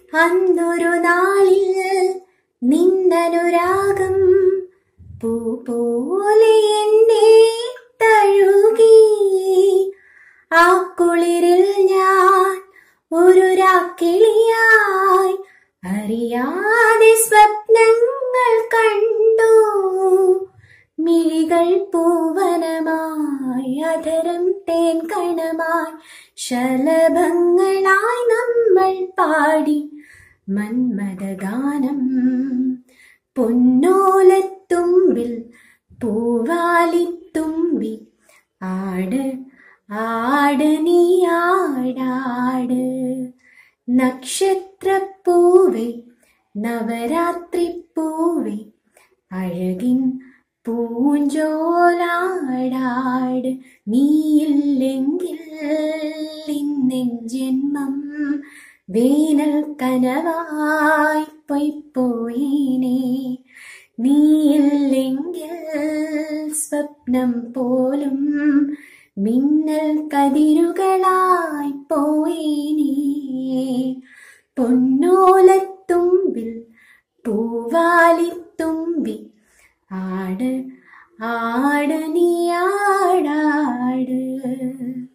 അന്നൊരു നാളിൽ നിന്നനുരാഗം പൂ പോലെ എന്നെ തഴുകി ആ കുളിരിൽ ഞാൻ ഒരു രാക്കിളിയായി അറിയാതെ സ്വപ്നങ്ങൾ കണ്ടു മിഴികൾ പൂവനമായി അധരം തേൻ കണമായി ശലഭങ്ങളായി നമ്മൾ പാടി മന്മദഗാനം പൊന്നോലത്തുമ്പിൽ പൂവാലിത്തുമ്പി ആട് ആട് നീ ആടാട് നക്ഷത്രപ്പൂവേ നവരാത്രി പൂവേ അഴകിൻ പൂഞ്ചോലാടാട് നീയില്ലെങ്കിൽ ഇന്നെൻ ജന്മം വേനൽ കനവായി പൊയ്പോയിനേ നീയില്ലെങ്കിൽ സ്വപ്നം പോലും മിന്നൽ കതിരുകളായി പോയിനേ പൊന്നോലത്തുമ്പിൽ പൂവാലിത്തുമ്പി ആട് ആട് നീ ആടാട്